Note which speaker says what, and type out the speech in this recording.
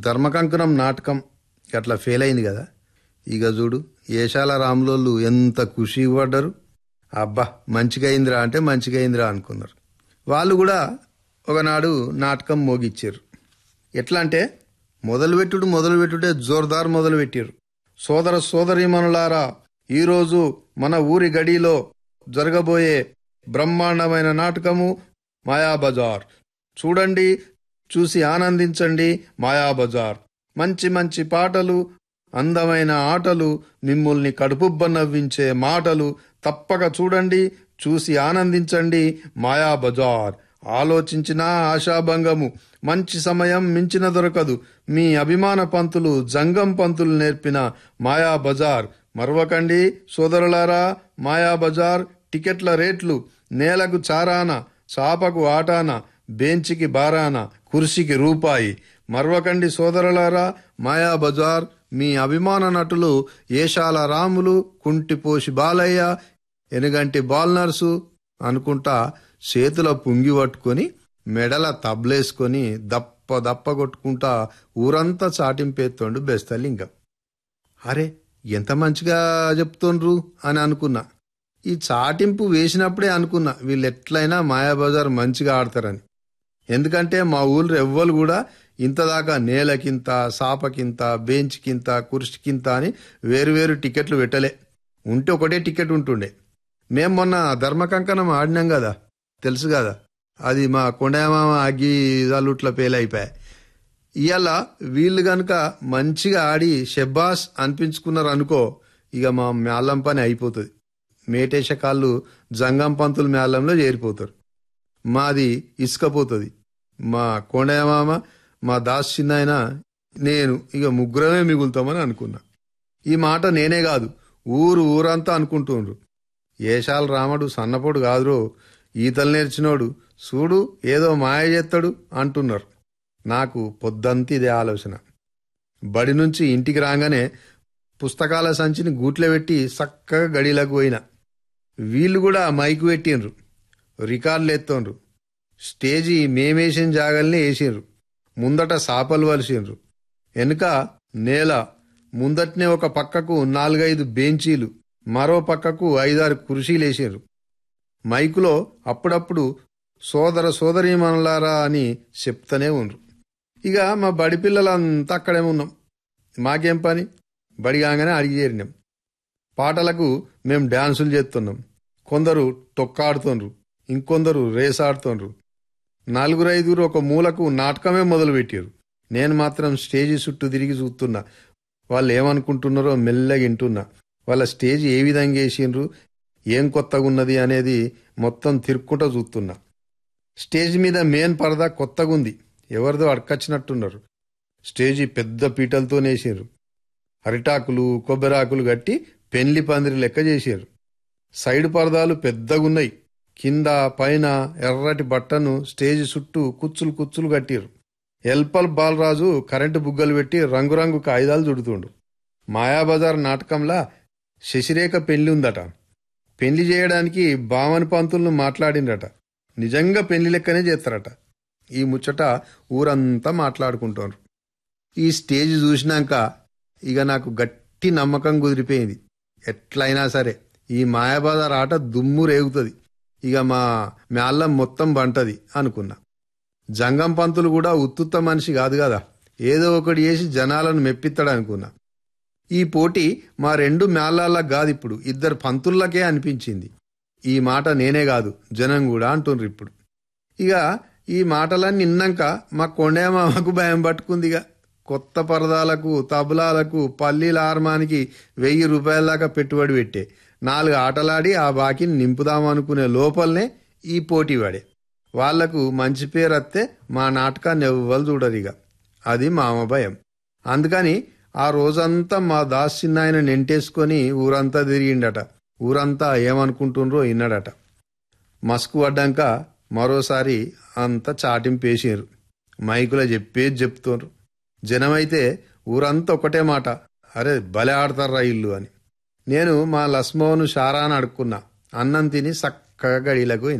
Speaker 1: ధర్మకంకణం నాటకం అట్లా ఫెయిల్ అయింది కదా ఇక చూడు ఏషాల రాములోళ్ళు ఎంత ఖుషి పడ్డారు అబ్బా మంచిగా అయిందిరా అంటే మంచిగా అయిందిరా అనుకున్నారు వాళ్ళు కూడా ఒకనాడు నాటకం మోగిచ్చారు ఎట్లా అంటే మొదలుపెట్టుడు మొదలుపెట్టుడే జోర్దార్ మొదలుపెట్టారు సోదర సోదరీమణులారా ఈరోజు మన ఊరి గడిలో జరగబోయే బ్రహ్మాండమైన నాటకము మాయాబజార్ చూడండి చూసి ఆనందించండి మాయాబజార్ మంచి మంచి పాటలు అందమైన ఆటలు మిమ్మల్ని కడుపుబ్బ నవ్వించే మాటలు తప్పక చూడండి చూసి ఆనందించండి మాయాబజార్ ఆలోచించిన ఆశాభంగము మంచి సమయం మించిన దొరకదు మీ అభిమాన పంతులు జంగం పంతులు నేర్పిన మాయాబజార్ మరవకండి సోదరులారా మాయాబజార్ టికెట్ల రేట్లు నేలకు చారాన చాపకు ఆటాన బెంచికి బారాన కుర్చీకి రూపాయి మరవకండి సోదరులారా మాయాబజార్ మీ అభిమాన నటులు ఏషాల రాములు కుంటిపోసి బాలయ్య ఎనుగంటి బాల్నర్సు అనుకుంటా చేతుల పుంగి పట్టుకొని మెడల తబ్లేసుకొని దప్ప దప్ప కొట్టుకుంటా ఊరంతా చాటింపేత్తోండు బెస్తలింగం అరే ఎంత మంచిగా చెప్తోండ్రు అని అనుకున్నా ఈ చాటింపు వేసినప్పుడే అనుకున్నా వీళ్ళు ఎట్లయినా మాయాబజార్ మంచిగా ఆడతారని ఎందుకంటే మా ఊళ్ళో ఎవ్వరు కూడా ఇంతదాకా నేలకింత సాపకింత బెంచ్కింత కుర్చీకింత అని వేరువేరు టికెట్లు పెట్టలే ఉంటే ఒకటే టికెట్ ఉంటుండే మేం మొన్న ధర్మకంకణం ఆడినాం కదా తెలుసు కదా అది మా కొండమామ అగ్గి జల్లుట్ల పేలైపోయాయి ఇవాళ వీళ్ళు గనుక మంచిగా ఆడి షెబ్బాస్ అనిపించుకున్నారు అనుకో ఇక మా మేళం పని అయిపోతుంది మేటేశ కాళ్ళు జంగం పంతుల మేళంలో చేరిపోతారు మాది ఇసుకపోతుంది మా కొండమామ మా దాస్ చిన్నాయన నేను ఇక ముగ్గురమే మిగులుతామని అనుకున్నా ఈ మాట నేనే కాదు ఊరు ఊరంతా అనుకుంటుండ్రు ఏషాల రాముడు సన్నపోడు కాదురో ఈతలు నేర్చినోడు చూడు ఏదో మాయ చేస్తాడు అంటున్నారు నాకు పొద్దంతా ఇదే ఆలోచన బడి నుంచి ఇంటికి రాగానే పుస్తకాల సంచిని గూట్లో పెట్టి చక్కగా గడిలకు పోయిన వీళ్ళు కూడా మైకు పెట్టిండ్రు రికార్డులు ఎత్తుండ్రు స్టేజీ మేమేసిన జాగల్ని వేసిండ్రు ముందట సాపలు వలిసిండ్రు వెనుక నేల ముందట్నే ఒక పక్కకు నాలుగైదు బెంచీలు మరో పక్కకు ఐదారు కుర్చీలు వేసిండ్రు మైకులో అప్పుడప్పుడు సోదర సోదరీమణులారా అని చెప్తూనే ఉండ్రు ఇక మా బడి పిల్లలంతా అక్కడే ఉన్నాం మాకేం పని బడి కాగానే అడిగి చేరినాం పాటలకు మేం డాన్సులు చేస్తున్నాం కొందరు తొక్కాడుతుండ్రు ఇంకొందరు రేస్ ఆడుతుండ్రు నలుగురు ఐదుగురు ఒక మూలకు నాటకమే మొదలుపెట్టారు నేను మాత్రం స్టేజి చుట్టూ తిరిగి చూస్తున్నా వాళ్ళు ఏమనుకుంటున్నారో మెల్లగా వింటున్నా వాళ్ళ స్టేజ్ ఏ విధంగా వేసిండ్రు ఏం కొత్తగా ఉన్నది అనేది మొత్తం తిరుక్కుంటూ చూస్తున్నా స్టేజ్ మీద మెయిన్ పరదా కొత్తగా ఉంది ఎవరిదో అడకచ్చినట్టున్నారు స్టేజి పెద్ద పీటలతో వేసారు అరిటాకులు కొబ్బరాకులు కట్టి పెండ్లి పందిరి లెక్క చేశారు సైడ్ పరదాలు పెద్దగున్నాయి కింద పైన ఎర్రటి బట్టను స్టేజ్ చుట్టూ కుచ్చులు కుచ్చులు కట్టిరు ఎల్పల్ బాలరాజు కరెంటు బుగ్గలు పెట్టి రంగురంగు కాగితాలు చుడుతుండు మాయాబజార్ నాటకంలా శశిరేఖ పెళ్లి ఉందట పెళ్లి చేయడానికి బామని పంతులను మాట్లాడిండట నిజంగా పెళ్లి లెక్కనే చేస్తారట ఈ ముచ్చట ఊరంతా మాట్లాడుకుంటారు ఈ స్టేజ్ చూసినాక ఇక నాకు గట్టి నమ్మకం కుదిరిపోయింది ఎట్లయినా సరే ఈ మాయాబజార్ ఆట దుమ్ము రేగుతుంది ఇక మా మేళ్ళం మొత్తం బంటది అనుకున్నా జంగం పంతులు కూడా ఉత్తుత్త మనిషి కాదు కదా ఏదో ఒకటి చేసి జనాలను మెప్పిస్తాడు అనుకున్నా ఈ పోటీ మా రెండు మేళాల కాదు ఇప్పుడు ఇద్దరు పంతుల్లకే అనిపించింది ఈ మాట నేనే కాదు జనం కూడా అంటుండ్రు ఇప్పుడు ఇక ఈ మాటలన్నీ విన్నాక మా కొండేమామకు భయం పట్టుకుందిగా కొత్త పరదాలకు తబలాలకు పల్లీల ఆర్మానికి వెయ్యి రూపాయల దాకా పెట్టుబడి పెట్టే నాలుగు ఆటలాడి ఆ బాకీని నింపుదామనుకునే లోపలనే ఈ పోటీ పడే వాళ్లకు మంచి పేరు వస్తే మా నాటకాన్ని ఎవ్వరు చూడరు ఇక అది మామ భయం అందుకని ఆ రోజంతా మా దాస్ చిన్నాయన నెంటేసుకొని ఊరంతా తిరిగిండట ఊరంతా ఏమనుకుంటుండ్రో విన్నాడట మస్కు పడ్డాక మరోసారి అంతా చాటింపేసారు మైకులో చెప్పేది చెప్తుండ్రు జనమైతే ఊరంతా ఒకటే మాట అరే భలే ఆడతారా ఇల్లు అని నేను మా లస్మోను షారాని అడుక్కున్నా అన్నం తిని చక్కగా గడిలకు